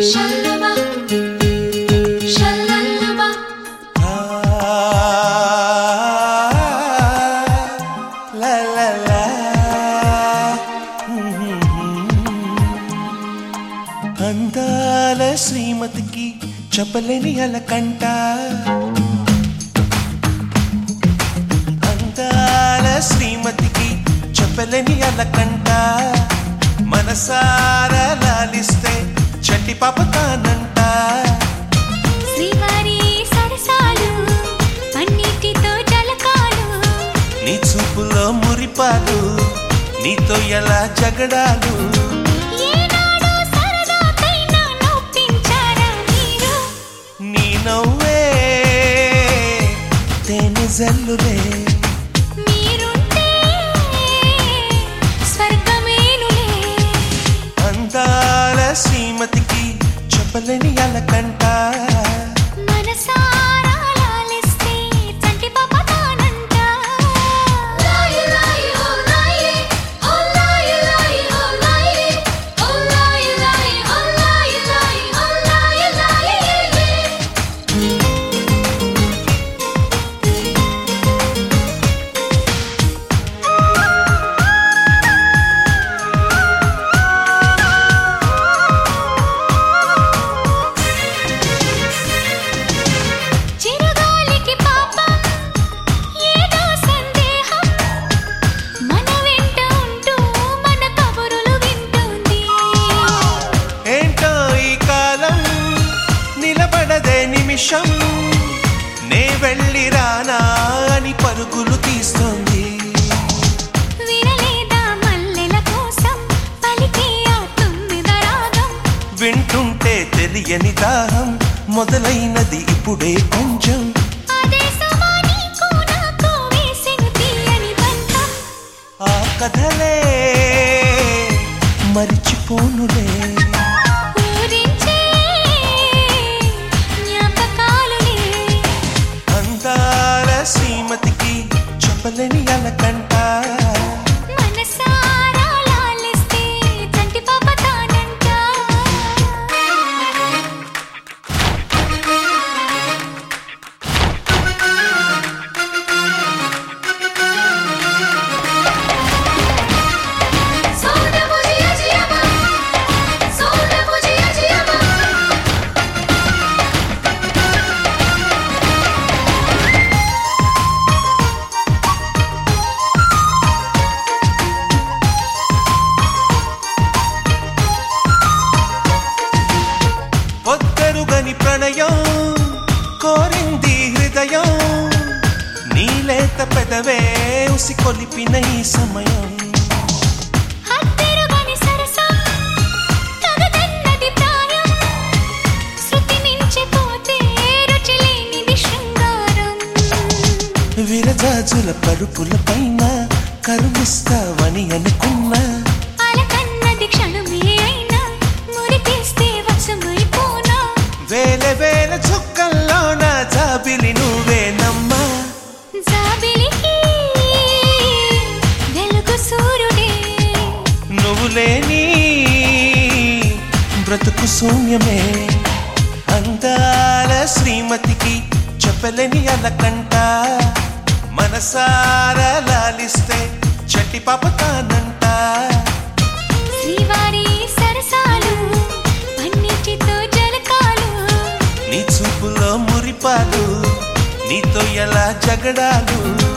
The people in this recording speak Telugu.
Shalaba, shalalaba, ఆ, లా, లా, లా. అందాల శ్రీమతికి చెప్పలేని అలకంట అందాల శ్రీమతికి చెప్పలేని అలకంట మనసారా లాలిస్తే చంటి పాప తానంట శ్రీవారి సరసాలు అన్నిటితో జలకాలు నీ చూపులో మురిపాలు నీతో ఎలా జగడాలు ఏనాడు సరదాకైనా నొప్పించారా మీరు నీ నవ్వే తేనె జల్లులే మీరుంటే స్వర్గమేనులే అందాల శ్రీమతికి చెప్పలేని అలకంట మనసారా లాలిస్తే చంటి పాప తానంట లాయి లాయి ఓ లాయి ఓ లాయి లాయి ఓ లాయి ఓ లాయి లాయి ఓ లాయి లాయి ఓ లాయి లాయి చిరుగాలికి పాపం ఏదో సందేహం మన వెంట ఉంటూ మన కబురులు వింటుంది ఏంటో ఈ కాలం నిలబడదే నిమిషం నే వెళ్ళి రానా అని పరుగులు తీస్తోంది వినలేదా మల్లెల కోసం పలికే ఆ తొమ్మిద రాగం వింటుంటే తెలియని దాహం మొదలైనది ఇప్పుడే కొంచెం అదే సమా నీకు నాకు వేసిన తీయని బంధం ఆ కథలే మరిచిపోనులే ఊరించే జ్ఞాపకాలులే అందాల శ్రీమతికి చెప్పలేని అలకంట మనసారా లాలిస్తే చంటి పాప తానంట Solda bujia jiaba Solda bujia jiaba పొద్దరుగని ప్రణయం కోరింది హృదయం నీలేత పెదవే ఉసి కొలిపిన ఈ సమయం హత్తెరుగని సరసం తగదన్నది ప్రాయం శృతి మించిపోతే రుచి లేనిది శృంగారం విరజాజుల పరుపుల పైన కరుమిస్తావని అనుకున్నా అలకన్నది క్షణమే అయినా మురికేస్తే వశమైపోనా వేల వేల చుక్కల్లో నా జాబిలి నువ్వేనమ్మా జాబిలికి వెలుగు సూర్యుడే నువ్వు లేని బ్రతుకు శూన్యమే అందాల శ్రీమతికి చెప్పలేని అలకంట మనసారా లాలిస్తే చట్టి పాప తానంట శ్రీవారి సరసాలు పన్నిటితో జలకాలు నీ చూపులో మురిపాలు నీతో ఎలా జగడాలు